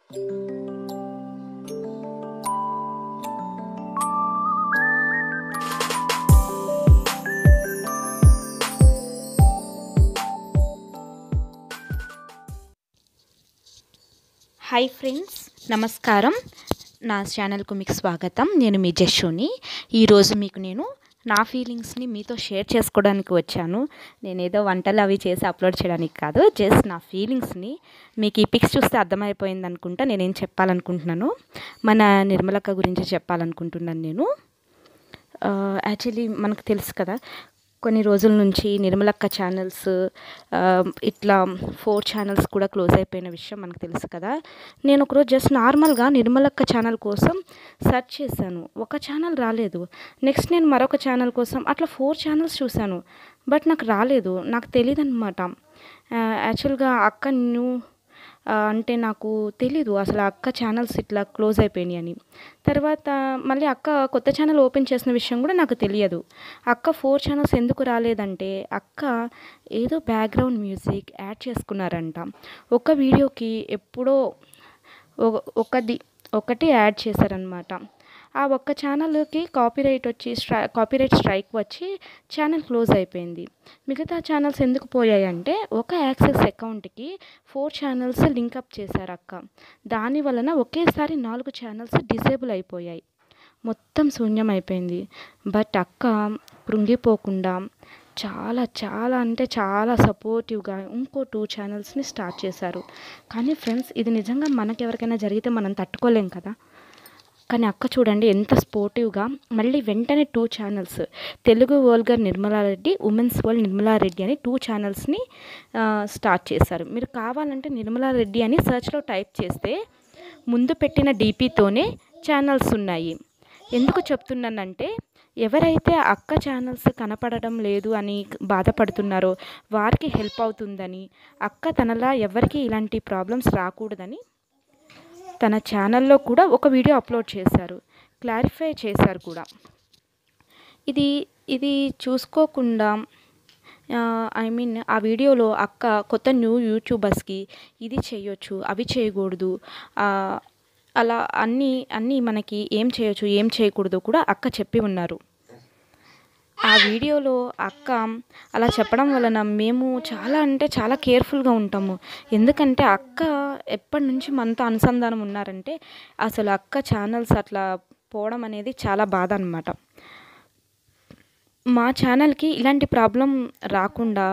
hi friends నమస్కారం నా ఛానల్కు మీకు స్వాగతం నేను మీ జషుని ఈరోజు మీకు నేను నా ఫీలింగ్స్ని మీతో షేర్ చేసుకోవడానికి వచ్చాను నేను ఏదో వంటలు అవి చేసి అప్లోడ్ చేయడానికి కాదు జస్ట్ నా ఫీలింగ్స్ని మీకు ఈ పిక్స్ చూస్తే అర్థమైపోయింది అనుకుంటా నేనేం చెప్పాలనుకుంటున్నాను మన నిర్మలక్క గురించి చెప్పాలనుకుంటున్నాను నేను యాక్చువల్లీ మనకు తెలుసు కదా కొన్ని రోజుల నుంచి నిర్మలక్క ఛానల్స్ ఇట్లా ఫోర్ ఛానల్స్ కూడా క్లోజ్ అయిపోయిన విషయం మనకు తెలుసు కదా నేను ఒకరోజు జస్ట్ నార్మల్గా నిర్మలక్క ఛానల్ కోసం సెర్చ్ చేశాను ఒక ఛానల్ రాలేదు నెక్స్ట్ నేను మరొక ఛానల్ కోసం అట్లా ఫోర్ ఛానల్స్ చూశాను బట్ నాకు రాలేదు నాకు తెలియదు అనమాట యాక్చువల్గా అక్క న్యూ అంటే నాకు తెలీదు అసలు అక్క ఛానల్స్ ఇట్లా క్లోజ్ అయిపోయినాయి అని తర్వాత మళ్ళీ అక్క కొత్త ఛానల్ ఓపెన్ చేసిన విషయం కూడా నాకు తెలియదు అక్క ఫోర్ ఛానల్స్ ఎందుకు రాలేదంటే అక్క ఏదో బ్యాక్గ్రౌండ్ మ్యూజిక్ యాడ్ చేసుకున్నారంట ఒక వీడియోకి ఎప్పుడో ఒకది ఒకటి యాడ్ చేశారనమాట ఆ ఒక్క ఛానల్కి కాపీరైట్ వచ్చి స్ట్రై కాపీరైట్ స్ట్రైక్ వచ్చి ఛానల్ క్లోజ్ అయిపోయింది మిగతా ఛానల్స్ ఎందుకు పోయాయంటే ఒక యాక్సెస్ అకౌంట్కి ఫోర్ ఛానల్స్ లింకప్ చేశారు అక్క దాని వలన ఒకేసారి నాలుగు ఛానల్స్ డిసేబుల్ అయిపోయాయి మొత్తం శూన్యం అయిపోయింది బట్ అక్క కృంగిపోకుండా చాలా చాలా అంటే చాలా సపోర్టివ్గా ఇంకో టూ ఛానల్స్ని స్టార్ట్ చేశారు కానీ ఫ్రెండ్స్ ఇది నిజంగా మనకి ఎవరికైనా జరిగితే మనం తట్టుకోలేం కదా కానీ అక్క చూడండి ఎంత స్పోర్టివ్గా మళ్ళీ వెంటనే two channels Telugu world Nirmala Reddy women's world Nirmala Reddy అని టూ ఛానల్స్ని స్టార్ట్ చేశారు మీరు కావాలంటే నిర్మలారెడ్డి అని సర్చ్లో టైప్ చేస్తే ముందు పెట్టిన డీపీతోనే ఛానల్స్ ఉన్నాయి ఎందుకు చెప్తున్నానంటే ఎవరైతే అక్క ఛానల్స్ కనపడడం లేదు అని బాధపడుతున్నారో వారికి హెల్ప్ అవుతుందని అక్క తనలా ఎవరికి ఇలాంటి ప్రాబ్లమ్స్ రాకూడదని తన ఛానల్లో కూడా ఒక వీడియో అప్లోడ్ చేశారు క్లారిఫై చేశారు కూడా ఇది ఇది చూసుకోకుండా ఐ మీన్ ఆ వీడియోలో అక్క కొత్త న్యూ యూట్యూబర్స్కి ఇది చేయొచ్చు అవి చేయకూడదు అలా అన్నీ అన్నీ మనకి ఏం చేయొచ్చు ఏం చేయకూడదు కూడా అక్క చెప్పి ఉన్నారు ఆ వీడియోలో అక్క అలా చెప్పడం వలన మేము చాలా అంటే చాలా కేర్ఫుల్గా ఉంటాము ఎందుకంటే అక్క ఎప్పటి నుంచి మనతో అనుసంధానం ఉన్నారంటే అసలు అక్క ఛానల్స్ అట్లా పోవడం అనేది చాలా బాధ అనమాట మా ఛానల్కి ఇలాంటి ప్రాబ్లం రాకుండా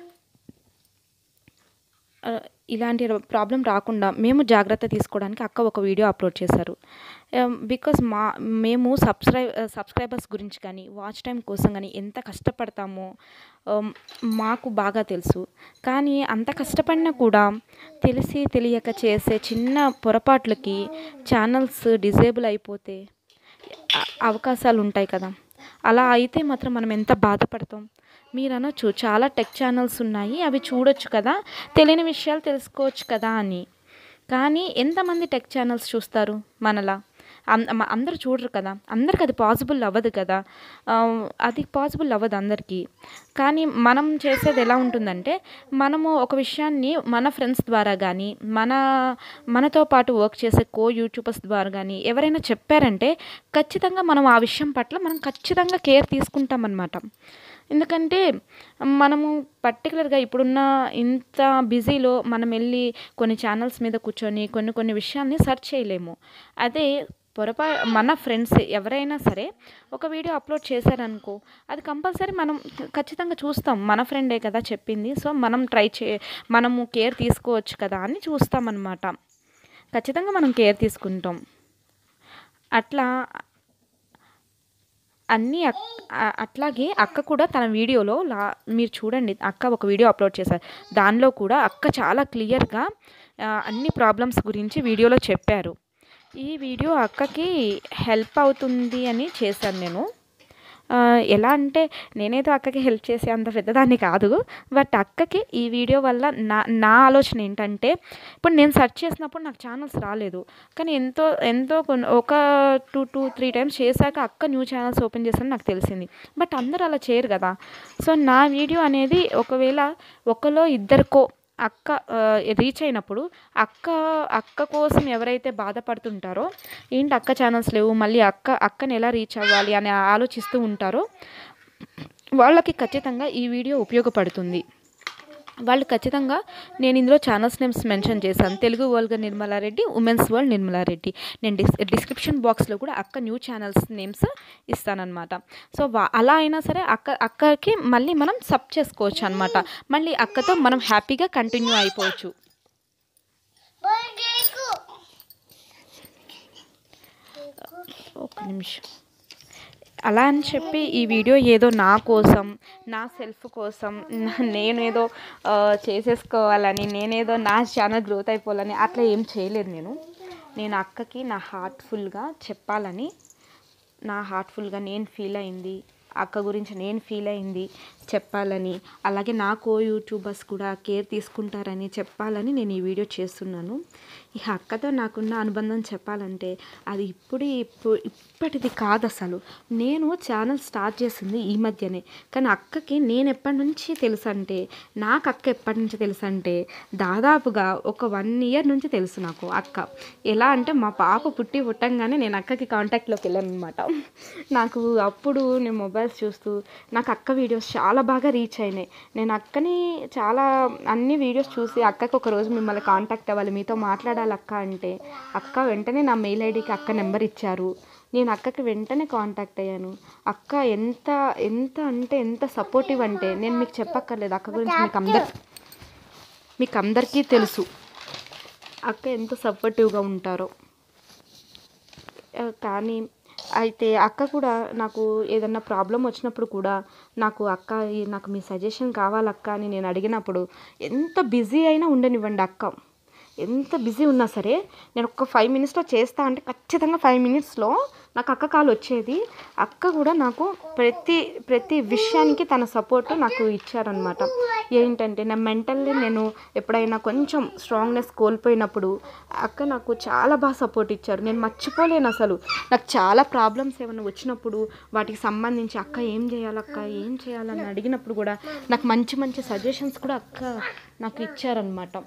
ఇలాంటి ప్రాబ్లం రాకుండా మేము జాగ్రత్త తీసుకోవడానికి అక్క ఒక వీడియో అప్లోడ్ చేశారు బికాస్ మా మేము సబ్స్క్రైబ్ సబ్స్క్రైబర్స్ గురించి కానీ వాచ్ టైం కోసం కానీ ఎంత కష్టపడతామో మాకు బాగా తెలుసు కానీ అంత కష్టపడినా కూడా తెలిసి తెలియక చేసే చిన్న పొరపాట్లకి ఛానల్స్ డిజేబుల్ అయిపోతే అవకాశాలు ఉంటాయి కదా అలా అయితే మాత్రం మనం ఎంత బాధపడతాం మీరు అనొచ్చు చాలా టెక్ ఛానల్స్ ఉన్నాయి అవి చూడొచ్చు కదా తెలియని విషయాలు తెలుసుకోవచ్చు కదా అని కానీ ఎంతమంది టెక్ ఛానల్స్ చూస్తారు మనలా అందరు చూడరు కదా అందరికి అది పాసిబుల్ అవ్వదు కదా అది పాసిబుల్ అవ్వదు అందరికీ కానీ మనం చేసేది ఎలా ఉంటుందంటే మనము ఒక విషయాన్ని మన ఫ్రెండ్స్ ద్వారా కానీ మన మనతో పాటు వర్క్ చేసే కో యూట్యూబర్స్ ద్వారా కానీ ఎవరైనా చెప్పారంటే ఖచ్చితంగా మనం ఆ విషయం పట్ల మనం ఖచ్చితంగా కేర్ తీసుకుంటామన్నమాట ఎందుకంటే మనము పర్టికులర్గా ఇప్పుడున్న ఇంత బిజీలో మనం వెళ్ళి కొన్ని ఛానల్స్ మీద కూర్చొని కొన్ని కొన్ని విషయాల్ని సెర్చ్ చేయలేము అదే పొరపా మన ఫ్రెండ్స్ ఎవరైనా సరే ఒక వీడియో అప్లోడ్ చేశారనుకో అది కంపల్సరీ మనం ఖచ్చితంగా చూస్తాం మన ఫ్రెండే కదా చెప్పింది సో మనం ట్రై చే మనము కేర్ తీసుకోవచ్చు కదా అని చూస్తామన్నమాట ఖచ్చితంగా మనం కేర్ తీసుకుంటాం అట్లా అన్నీ అట్లాగే అక్క కూడా తన వీడియోలో లా మీరు చూడండి అక్క ఒక వీడియో అప్లోడ్ చేశారు దానిలో కూడా అక్క చాలా క్లియర్గా అన్ని ప్రాబ్లమ్స్ గురించి వీడియోలో చెప్పారు ఈ వీడియో అక్కకి హెల్ప్ అవుతుంది అని చేశాను నేను ఎలా అంటే నేనేదో అక్కకి హెల్ప్ చేసే అంత పెద్దదాన్ని కాదు బట్ అక్కకి ఈ వీడియో వల్ల నా నా ఆలోచన ఏంటంటే ఇప్పుడు నేను సెర్చ్ చేసినప్పుడు నాకు ఛానల్స్ రాలేదు కానీ ఎంతో ఎంతో కొన్ని ఒక టూ టూ త్రీ టైమ్స్ చేశాక అక్క న్యూ ఛానల్స్ ఓపెన్ చేశారని నాకు తెలిసింది బట్ అందరూ అలా చేయరు కదా సో నా వీడియో అనేది ఒకవేళ ఒకలో ఇద్దరికో అక్క రీచ్ అయినప్పుడు అక్క అక్క కోసం ఎవరైతే బాధపడుతుంటారో ఏంటి అక్క ఛానల్స్ లేవు మళ్ళీ అక్క అక్కని ఎలా రీచ్ అవ్వాలి అని ఆలోచిస్తూ ఉంటారో వాళ్ళకి ఖచ్చితంగా ఈ వీడియో ఉపయోగపడుతుంది వాళ్ళు ఖచ్చితంగా నేను ఇందులో ఛానల్స్ నేమ్స్ మెన్షన్ చేశాను Telugu world Nirmala Reddy women's world Nirmala Reddy నేను డిస్ డిస్క్రిప్షన్ బాక్స్లో కూడా అక్క న్యూ ఛానల్స్ నేమ్స్ ఇస్తానన్నమాట సో వా అలా అయినా సరే అక్క అక్కకి మళ్ళీ మనం సబ్ చేసుకోవచ్చు అనమాట మళ్ళీ అక్కతో మనం హ్యాపీగా కంటిన్యూ అయిపోవచ్చు ఒక నిమిషం అలా అని చెప్పి ఈ వీడియో ఏదో నా కోసం నా సెల్ఫ్ కోసం నా- నేనేదో ఆ, చేసేసుకోవాలని నేనేదో నా ఛానల్ గ్రోత్ అయిపోవాలని అట్లా ఏం చేయలేదు నేను నేను అక్కకి నా హార్ట్ఫుల్గా చెప్పాలని నా హార్ట్ఫుల్గా నేను ఫీల్ అయింది అక్క గురించి నేను ఫీల్ అయింది చెప్పాలని అలాగే నా కో యూట్యూబర్స్ కూడా కేర్ తీసుకుంటారని చెప్పాలని నేను ఈ వీడియో చేస్తున్నాను ఈ అక్కతో నాకున్న అనుబంధం చెప్పాలంటే అది ఇప్పుడు ఇప్పుడు ఇప్పటిది కాదు అసలు నేను ఛానల్ స్టార్ట్ చేసింది ఈ మధ్యనే కానీ అక్కకి నేను ఎప్పటి నుంచి తెలుసు అంటే నాకు అక్క ఎప్పటి నుంచి తెలుసు అంటే దాదాపుగా ఒక వన్ ఇయర్ నుంచి తెలుసు నాకు అక్క ఎలా అంటే మా పాప పుట్టి పుట్టంగానే నేను అక్కకి కాంటాక్ట్లోకి వెళ్ళాను అనమాట నాకు అప్పుడు నేను మొబైల్స్ చూస్తూ నాకు అక్క వీడియోస్ చాలా బాగా రీచ్ అయినాయి నేను అక్కని చాలా అన్ని వీడియోస్ చూసి అక్కకి ఒక రోజు మిమ్మల్ని కాంటాక్ట్ అవ్వాలి మీతో మాట్లాడాలి అక్క అంటే అక్క వెంటనే నా మెయిల్ ఐడికి అక్క నెంబర్ ఇచ్చారు నేను అక్కకి వెంటనే కాంటాక్ట్ అయ్యాను అక్క ఎంత ఎంత అంటే ఎంత సపోర్టివ్ అంటే నేను మీకు చెప్పక్కర్లేదు అక్క గురించి మీకు అందరు మీకు అందరికీ తెలుసు అక్క ఎంత సపోర్టివ్గా ఉంటారో ఆ, కానీ అయితే అక్క కూడా నాకు ఏదన్నా ప్రాబ్లం వచ్చినప్పుడు కూడా నాకు అక్క ఈ- నాకు మీ సజెషన్ కావాలక్క అని నేను అడిగినప్పుడు ఎంత బిజీ అయినా ఉండనివ్వండి అక్క ఎంత బిజీ ఉన్నా సరే నేను ఒక ఫైవ్ మినిట్స్లో చేస్తా అంటే ఖచ్చితంగా ఫైవ్ మినిట్స్లో నాకు అక్క కాల్ వచ్చేది అక్క కూడా నాకు ప్రతి ప్రతి విషయానికి తన సపోర్ట్ నాకు ఇచ్చారనమాట ఏంటంటే నా మెంటల్లీ నేను ఎప్పుడైనా కొంచెం స్ట్రాంగ్నెస్ కోల్పోయినప్పుడు అక్క నాకు చాలా బాగా సపోర్ట్ ఇచ్చారు నేను మర్చిపోలేను అసలు నాకు చాలా ప్రాబ్లమ్స్ ఏమైనా వచ్చినప్పుడు వాటికి సంబంధించి అక్క ఏం చేయాలక్క ఏం చేయాలని అడిగినప్పుడు కూడా నాకు మంచి మంచి సజెషన్స్ కూడా అక్క నాకు ఇచ్చారనమాట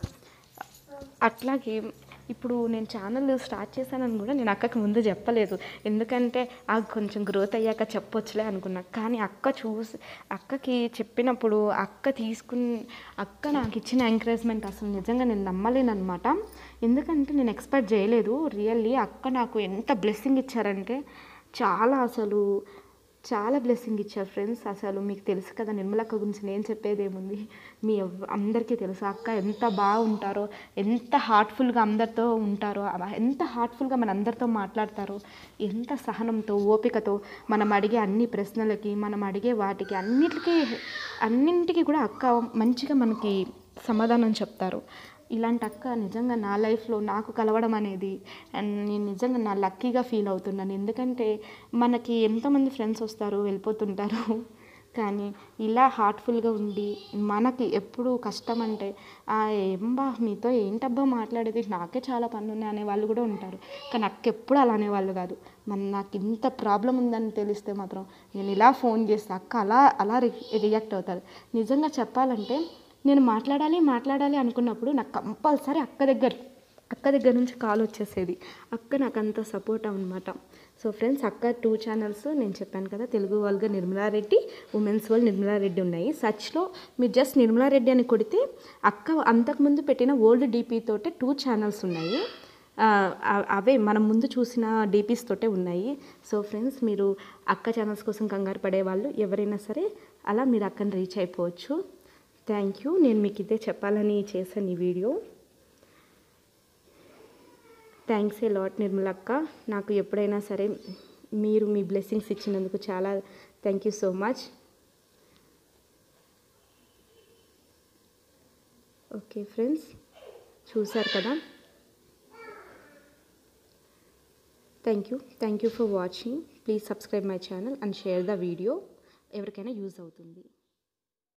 అట్లాగే ఇప్పుడు నేను ఛానల్ స్టార్ట్ చేశానని కూడా నేను అక్కకి ముందు చెప్పలేదు ఎందుకంటే ఆ కొంచెం గ్రోత్ అయ్యాక చెప్పొచ్చులే అనుకున్నా కానీ అక్క చూసి అక్కకి చెప్పినప్పుడు అక్క తీసుకుని అక్క నాకు ఇచ్చిన ఎంకరేజ్మెంట్ అసలు నిజంగా నేను నమ్మలేను అనమాట ఎందుకంటే నేను ఎక్స్పెక్ట్ చేయలేదు రియల్లీ అక్క నాకు ఎంత బ్లెస్సింగ్ ఇచ్చారంటే చాలా అసలు చాలా బ్లెస్సింగ్ ఇచ్చారు ఫ్రెండ్స్ అసలు మీకు తెలుసు కదా నిర్మలక్క గురించి నేను చెప్పేది ఏముంది మీ ఎవ్- అందరికీ తెలుసు అక్క ఎంత బాగుంటారో ఎంత హార్ట్ఫుల్గా అందరితో ఉంటారో అవ- ఎంత హార్ట్ఫుల్గా మన అందరితో మాట్లాడతారో ఎంత సహనంతో ఓపికతో మనం అడిగే అన్ని ప్రశ్నలకి మనం అడిగే వాటికి అన్నిటికీ అన్నింటికి కూడా అక్క మంచిగా మనకి సమాధానం చెప్తారు ఇలాంటి అక్క నిజంగా నా లైఫ్లో నాకు కలవడం అనేది అండ్ నేను నిజంగా నా లక్కీగా ఫీల్ అవుతున్నాను ఎందుకంటే మనకి ఎంతోమంది ఫ్రెండ్స్ వస్తారు వెళ్ళిపోతుంటారు కానీ ఇలా హార్ట్ఫుల్గా ఉండి మనకి ఎప్పుడు కష్టం అంటే "ఆ, ఏంబా మీతో ఏంటబ్బా మాట్లాడేది నాకే చాలా పనులు ఉన్నాయి అనే వాళ్ళు కూడా ఉంటారు కానీ అక్క ఎప్పుడు అలా అనేవాళ్ళు కాదు మన నాకు ఇంత ప్రాబ్లం ఉందని తెలిస్తే మాత్రం నేను ఇలా ఫోన్ చేస్తే అక్క అలా అలా రి రియాక్ట్ అవుతారు నిజంగా చెప్పాలంటే నేను మాట్లాడాలి మాట్లాడాలి అనుకున్నప్పుడు నాకు కంపల్సరీ అక్క దగ్గర అక్క దగ్గర నుంచి కాల్ వచ్చేసేది అక్క నాకు అంత సపోర్ట్ అనమాట సో ఫ్రెండ్స్ అక్క టూ ఛానల్స్ నేను చెప్పాను కదా తెలుగు వాళ్ళగా నిర్మలారెడ్డి ఉమెన్స్ వరల్డ్ నిర్మలారెడ్డి ఉన్నాయి సర్చ్లో మీరు జస్ట్ నిర్మలారెడ్డి అని కొడితే అక్క అంతకుముందు పెట్టిన ఓల్డ్ డీపీ తోటే టూ ఛానల్స్ ఉన్నాయి ఆ, అ- అవే మనం ముందు చూసిన డీపీస్ తోటే ఉన్నాయి సో ఫ్రెండ్స్ మీరు అక్క ఛానల్స్ కోసం కంగారు పడే వాళ్ళు ఎవరైనా సరే అలా మీరు అక్కని రీచ్ అయిపోవచ్చు థ్యాంక్ యూ నేను మీకు ఇదే చెప్పాలని చేశాను ఈ వీడియో థ్యాంక్స్ ఏ లాట్ నిర్మలక్క నాకు ఎప్పుడైనా సరే మీరు మీ బ్లెస్సింగ్స్ ఇచ్చినందుకు చాలా thank you so much okay friends చూసారు కదా thank you thank you for watching please subscribe my channel and share the video ఎవరికైనా యూజ్ అవుతుంది